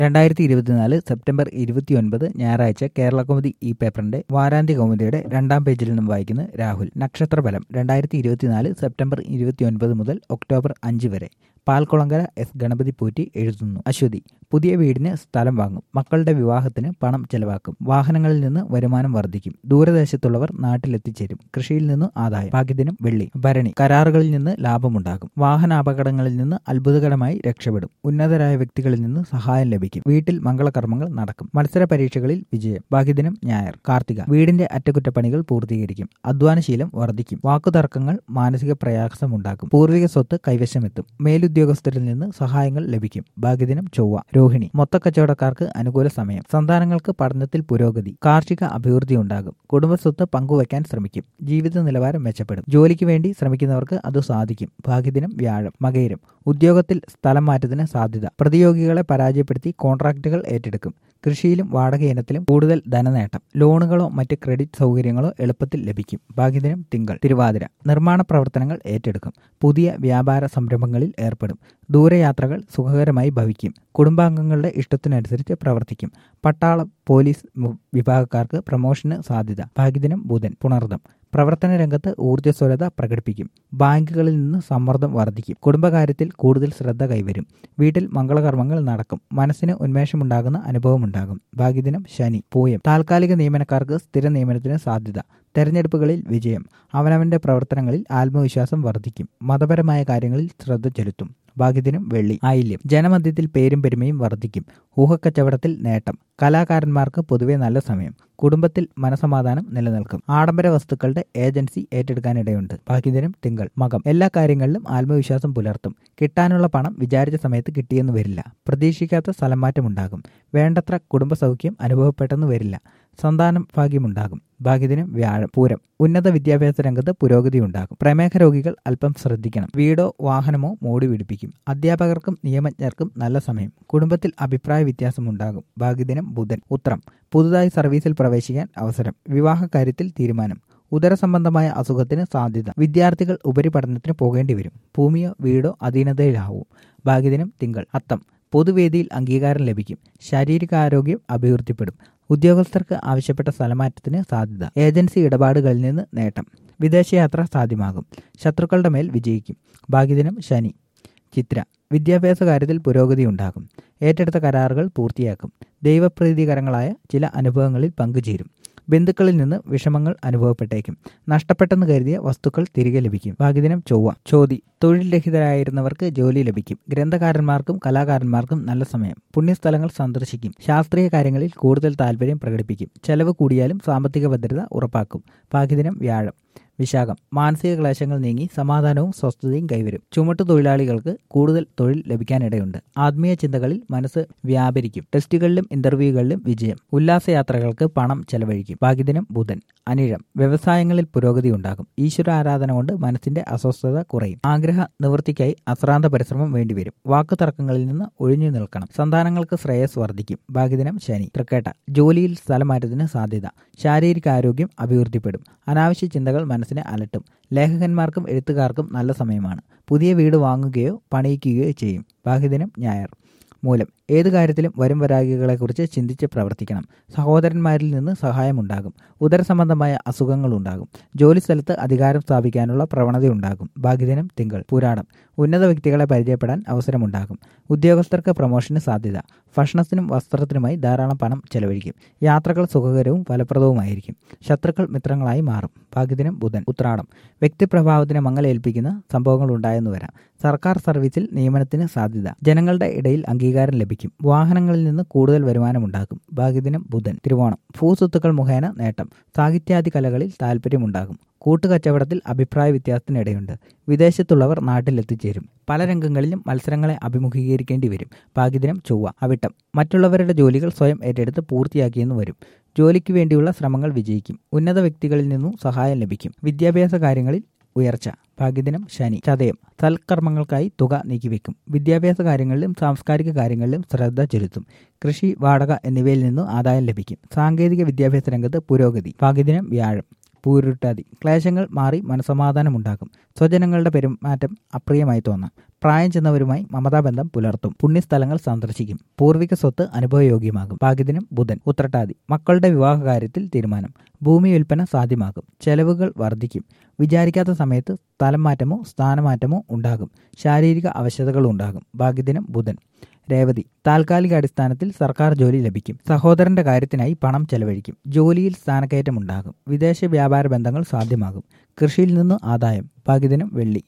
രണ്ടായിരത്തി ഇരുപത്തിനാല് സെപ്റ്റംബർ ഇരുപത്തിയൊൻപത് ഞായറാഴ്ച കേരള കൗമുദി ഈ പേപ്പറിന്റെ വാരാന്ത്യ കൗമുദിയുടെ രണ്ടാം പേജിൽ നിന്നും വായിക്കുന്നു രാഹുൽ നക്ഷത്രഫലം രണ്ടായിരത്തി ഇരുപത്തിനാല് സെപ്റ്റംബർ ഇരുപത്തിയൊൻപത് മുതൽ ഒക്ടോബർ അഞ്ച് വരെ പാൽക്കുളങ്കര എസ് ഗണപതി പൂറ്റി എഴുതുന്നു അശ്വതി പുതിയ വീടിന് സ്ഥലം വാങ്ങും മക്കളുടെ വിവാഹത്തിന് പണം ചെലവാക്കും വാഹനങ്ങളിൽ നിന്ന് വരുമാനം വർദ്ധിക്കും ദൂരദേശത്തുള്ളവർ നാട്ടിലെത്തിച്ചേരും കൃഷിയിൽ നിന്ന് ആദായം ഭാഗ്യദിനം വെള്ളി ഭരണി കരാറുകളിൽ നിന്ന് ലാഭമുണ്ടാകും വാഹനാപകടങ്ങളിൽ നിന്ന് അത്ഭുതകരമായി രക്ഷപ്പെടും ഉന്നതരായ വ്യക്തികളിൽ നിന്ന് സഹായം ലഭിക്കും വീട്ടിൽ മംഗളകർമ്മങ്ങൾ നടക്കും മത്സര പരീക്ഷകളിൽ വിജയം ഭാഗ്യദിനം ഞായർ കാർത്തിക വീടിന്റെ അറ്റകുറ്റപ്പണികൾ പൂർത്തീകരിക്കും അധ്വാനശീലം വർദ്ധിക്കും വാക്കുതർക്കങ്ങൾ മാനസിക പ്രയാസമുണ്ടാക്കും പൂർവിക സ്വത്ത് കൈവശമെത്തും മേലുദ്യോഗസ്ഥരിൽ നിന്ന് സഹായങ്ങൾ ലഭിക്കും ഭാഗ്യദിനം ചൊവ്വ രോഹിണി മൊത്തക്കച്ചവടക്കാർക്ക് അനുകൂല സമയം സന്താനങ്ങൾക്ക് പഠനത്തിൽ പുരോഗതി കാർഷിക അഭിവൃദ്ധി ഉണ്ടാകും കുടുംബസ്വത്ത് പങ്കുവയ്ക്കാൻ ശ്രമിക്കും ജീവിത നിലവാരം മെച്ചപ്പെടും ജോലിക്ക് വേണ്ടി ശ്രമിക്കുന്നവർക്ക് അത് സാധിക്കും ഭാഗ്യദിനം വ്യാഴം മകയിരം ഉദ്യോഗത്തിൽ സ്ഥലം മാറ്റത്തിന് സാധ്യത പ്രതിയോഗികളെ പരാജയപ്പെടുത്തി കോൺട്രാക്റ്റുകൾ ഏറ്റെടുക്കും കൃഷിയിലും വാടക ഇനത്തിലും കൂടുതൽ ധനനേട്ടം ലോണുകളോ മറ്റ് ക്രെഡിറ്റ് സൗകര്യങ്ങളോ എളുപ്പത്തിൽ ലഭിക്കും ഭാഗ്യദിനം തിങ്കൾ തിരുവാതിര നിർമ്മാണ പ്രവർത്തനങ്ങൾ ഏറ്റെടുക്കും പുതിയ വ്യാപാര സംരംഭങ്ങളിൽ ഏർപ്പെടും ദൂരയാത്രകൾ സുഖകരമായി ഭവിക്കും കുടുംബാംഗങ്ങളുടെ ഇഷ്ടത്തിനനുസരിച്ച് പ്രവർത്തിക്കും പട്ടാളം പോലീസ് വിഭാഗക്കാർക്ക് പ്രമോഷന് സാധ്യത ഭാഗ്യദിനം ബുധൻ പുണർദം പ്രവർത്തന രംഗത്ത് ഊർജ്ജസ്വലത പ്രകടിപ്പിക്കും ബാങ്കുകളിൽ നിന്ന് സമ്മർദ്ദം വർദ്ധിക്കും കുടുംബകാര്യത്തിൽ കൂടുതൽ ശ്രദ്ധ കൈവരും വീട്ടിൽ മംഗളകർമ്മങ്ങൾ നടക്കും മനസ്സിന് ഉന്മേഷമുണ്ടാകുന്ന അനുഭവമുണ്ടാകും ഭാഗ്യദിനം ശനി പൂയം താൽക്കാലിക നിയമനക്കാർക്ക് സ്ഥിര നിയമനത്തിന് സാധ്യത തെരഞ്ഞെടുപ്പുകളിൽ വിജയം അവനവന്റെ പ്രവർത്തനങ്ങളിൽ ആത്മവിശ്വാസം വർദ്ധിക്കും മതപരമായ കാര്യങ്ങളിൽ ശ്രദ്ധ ചെലുത്തും ഭാഗ്യദിനം വെള്ളി ആയില്യം ജനമധ്യത്തിൽ പേരും പെരുമയും വർദ്ധിക്കും ഊഹക്കച്ചവടത്തിൽ നേട്ടം കലാകാരന്മാർക്ക് പൊതുവെ നല്ല സമയം കുടുംബത്തിൽ മനസമാധാനം നിലനിൽക്കും ആഡംബര വസ്തുക്കളുടെ ഏജൻസി ഏറ്റെടുക്കാനിടയുണ്ട് ഭാഗ്യദിനം തിങ്കൾ മകം എല്ലാ കാര്യങ്ങളിലും ആത്മവിശ്വാസം പുലർത്തും കിട്ടാനുള്ള പണം വിചാരിച്ച സമയത്ത് കിട്ടിയെന്ന് വരില്ല പ്രതീക്ഷിക്കാത്ത സ്ഥലമാറ്റമുണ്ടാകും വേണ്ടത്ര കുടുംബസൗഖ്യം അനുഭവപ്പെട്ടെന്ന് വരില്ല സന്താനം ഭാഗ്യമുണ്ടാകും ഭാഗ്യദിനം വ്യാഴം പൂരം ഉന്നത വിദ്യാഭ്യാസ രംഗത്ത് പുരോഗതി ഉണ്ടാകും പ്രമേഹ രോഗികൾ അല്പം ശ്രദ്ധിക്കണം വീടോ വാഹനമോ മോടി പിടിപ്പിക്കും അധ്യാപകർക്കും നിയമജ്ഞർക്കും നല്ല സമയം കുടുംബത്തിൽ അഭിപ്രായ വ്യത്യാസമുണ്ടാകും ഭാഗ്യദിനം ബുധൻ ഉത്രം പുതുതായി സർവീസിൽ പ്രവേശിക്കാൻ അവസരം വിവാഹകാര്യത്തിൽ തീരുമാനം ഉദരസംബന്ധമായ അസുഖത്തിന് സാധ്യത വിദ്യാർത്ഥികൾ ഉപരിപഠനത്തിന് പോകേണ്ടി വരും ഭൂമിയോ വീടോ അധീനതയിലാവും ഭാഗ്യദിനം തിങ്കൾ അത്തം പൊതുവേദിയിൽ അംഗീകാരം ലഭിക്കും ശാരീരികാരോഗ്യം അഭിവൃദ്ധിപ്പെടും ഉദ്യോഗസ്ഥർക്ക് ആവശ്യപ്പെട്ട സ്ഥലമാറ്റത്തിന് സാധ്യത ഏജൻസി ഇടപാടുകളിൽ നിന്ന് നേട്ടം വിദേശയാത്ര സാധ്യമാകും ശത്രുക്കളുടെ മേൽ വിജയിക്കും ഭാഗ്യദിനം ശനി ചിത്ര വിദ്യാഭ്യാസ കാര്യത്തിൽ പുരോഗതി ഉണ്ടാകും ഏറ്റെടുത്ത കരാറുകൾ പൂർത്തിയാക്കും ദൈവപ്രീതികരങ്ങളായ ചില അനുഭവങ്ങളിൽ പങ്കുചേരും ബന്ധുക്കളിൽ നിന്ന് വിഷമങ്ങൾ അനുഭവപ്പെട്ടേക്കും നഷ്ടപ്പെട്ടെന്ന് കരുതിയ വസ്തുക്കൾ തിരികെ ലഭിക്കും ഭാഗ്യദിനം ചൊവ്വ ചോതി തൊഴിൽ രഹിതരായിരുന്നവർക്ക് ജോലി ലഭിക്കും ഗ്രന്ഥകാരന്മാർക്കും കലാകാരന്മാർക്കും നല്ല സമയം പുണ്യസ്ഥലങ്ങൾ സന്ദർശിക്കും ശാസ്ത്രീയ കാര്യങ്ങളിൽ കൂടുതൽ താല്പര്യം പ്രകടിപ്പിക്കും ചെലവ് കൂടിയാലും സാമ്പത്തിക ഭദ്രത ഉറപ്പാക്കും ഭാഗ്യദിനം വ്യാഴം വിശാഖം മാനസിക ക്ലേശങ്ങൾ നീങ്ങി സമാധാനവും സ്വസ്ഥതയും കൈവരും ചുമട്ടു തൊഴിലാളികൾക്ക് കൂടുതൽ തൊഴിൽ ലഭിക്കാനിടയുണ്ട് ആത്മീയ ചിന്തകളിൽ മനസ്സ് വ്യാപരിക്കും ടെസ്റ്റുകളിലും ഇന്റർവ്യൂകളിലും വിജയം ഉല്ലാസയാത്രകൾക്ക് പണം ചെലവഴിക്കും ഭാഗ്യദിനം ബുധൻ അനിഴം വ്യവസായങ്ങളിൽ പുരോഗതി ഉണ്ടാകും ഈശ്വര ആരാധന കൊണ്ട് മനസ്സിന്റെ അസ്വസ്ഥത കുറയും ആഗ്രഹ നിവൃത്തിക്കായി അശ്രാന്ത പരിശ്രമം വേണ്ടിവരും വാക്കു തർക്കങ്ങളിൽ നിന്ന് ഒഴിഞ്ഞു നിൽക്കണം സന്താനങ്ങൾക്ക് ശ്രേയസ് വർദ്ധിക്കും ഭാഗ്യദിനം ശനി തൃക്കേട്ട ജോലിയിൽ സ്ഥലമാറ്റത്തിന് സാധ്യത ശാരീരിക ആരോഗ്യം അഭിവൃദ്ധിപ്പെടും അനാവശ്യ ചിന്തകൾ മനസ്സിനെ അലട്ടും ലേഖകന്മാർക്കും എഴുത്തുകാർക്കും നല്ല സമയമാണ് പുതിയ വീട് വാങ്ങുകയോ പണിയിക്കുകയോ ചെയ്യും ഭാഗ്യദിനം ഞായർ മൂലം ഏതു കാര്യത്തിലും വരും വരാകികളെക്കുറിച്ച് ചിന്തിച്ച് പ്രവർത്തിക്കണം സഹോദരന്മാരിൽ നിന്ന് സഹായമുണ്ടാകും ഉദരസംബന്ധമായ അസുഖങ്ങളുണ്ടാകും ജോലി സ്ഥലത്ത് അധികാരം സ്ഥാപിക്കാനുള്ള പ്രവണതയുണ്ടാകും ഭാഗ്യദിനം തിങ്കൾ പുരാണം ഉന്നത വ്യക്തികളെ പരിചയപ്പെടാൻ അവസരമുണ്ടാകും ഉദ്യോഗസ്ഥർക്ക് പ്രമോഷന് സാധ്യത ഭക്ഷണത്തിനും വസ്ത്രത്തിനുമായി ധാരാളം പണം ചെലവഴിക്കും യാത്രകൾ സുഖകരവും ഫലപ്രദവുമായിരിക്കും ശത്രുക്കൾ മിത്രങ്ങളായി മാറും ഭാഗ്യദിനം ബുധൻ ഉത്രാടം വ്യക്തിപ്രഭാവത്തിന് മങ്ങലേൽപ്പിക്കുന്ന സംഭവങ്ങൾ ഉണ്ടായെന്ന് വരാം സർക്കാർ സർവീസിൽ നിയമനത്തിന് സാധ്യത ജനങ്ങളുടെ ഇടയിൽ അംഗീകാരം ലഭിക്കും വാഹനങ്ങളിൽ നിന്ന് കൂടുതൽ വരുമാനമുണ്ടാകും ഭാഗ്യദിനം ബുധൻ തിരുവോണം ഭൂസ്വത്തുക്കൾ മുഖേന നേട്ടം സാഹിത്യാദി കലകളിൽ താല്പര്യമുണ്ടാകും കൂട്ടുകച്ചവടത്തിൽ അഭിപ്രായ വ്യത്യാസത്തിനിടയുണ്ട് വിദേശത്തുള്ളവർ നാട്ടിലെത്തിച്ചേരും പല രംഗങ്ങളിലും മത്സരങ്ങളെ അഭിമുഖീകരിക്കേണ്ടി വരും ഭാഗ്യദിനം ചൊവ്വ അവിട്ടം മറ്റുള്ളവരുടെ ജോലികൾ സ്വയം ഏറ്റെടുത്ത് പൂർത്തിയാക്കിയെന്ന് വരും ജോലിക്ക് വേണ്ടിയുള്ള ശ്രമങ്ങൾ വിജയിക്കും ഉന്നത വ്യക്തികളിൽ നിന്നും സഹായം ലഭിക്കും വിദ്യാഭ്യാസ കാര്യങ്ങളിൽ ഉയർച്ച ഭാഗ്യദിനം ശനി ചതയം സൽക്കർമ്മങ്ങൾക്കായി തുക നീക്കിവെക്കും വിദ്യാഭ്യാസ കാര്യങ്ങളിലും സാംസ്കാരിക കാര്യങ്ങളിലും ശ്രദ്ധ ചെലുത്തും കൃഷി വാടക എന്നിവയിൽ നിന്നും ആദായം ലഭിക്കും സാങ്കേതിക വിദ്യാഭ്യാസ രംഗത്ത് പുരോഗതി ഭാഗ്യദിനം വ്യാഴം പൂരുട്ടാതി ക്ലേശങ്ങൾ മാറി മനസമാധാനമുണ്ടാകും സ്വജനങ്ങളുടെ പെരുമാറ്റം അപ്രിയമായി തോന്നാം പ്രായം ചെന്നവരുമായി മമതാബന്ധം പുലർത്തും പുണ്യസ്ഥലങ്ങൾ സന്ദർശിക്കും പൂർവിക സ്വത്ത് അനുഭവയോഗ്യമാകും ഭാഗ്യദിനം ബുധൻ ഉത്രട്ടാതി മക്കളുടെ വിവാഹകാര്യത്തിൽ തീരുമാനം ഭൂമി വിൽപ്പന സാധ്യമാകും ചെലവുകൾ വർദ്ധിക്കും വിചാരിക്കാത്ത സമയത്ത് സ്ഥലം മാറ്റമോ സ്ഥാനമാറ്റമോ ഉണ്ടാകും ശാരീരിക അവശതകൾ ഉണ്ടാകും ഭാഗ്യദിനം ബുധൻ രേവതി താൽക്കാലിക അടിസ്ഥാനത്തിൽ സർക്കാർ ജോലി ലഭിക്കും സഹോദരന്റെ കാര്യത്തിനായി പണം ചെലവഴിക്കും ജോലിയിൽ സ്ഥാനക്കയറ്റം ഉണ്ടാകും വിദേശ വ്യാപാര ബന്ധങ്ങൾ സാധ്യമാകും കൃഷിയിൽ നിന്ന് ആദായം ഭാഗ്യദിനം വെള്ളി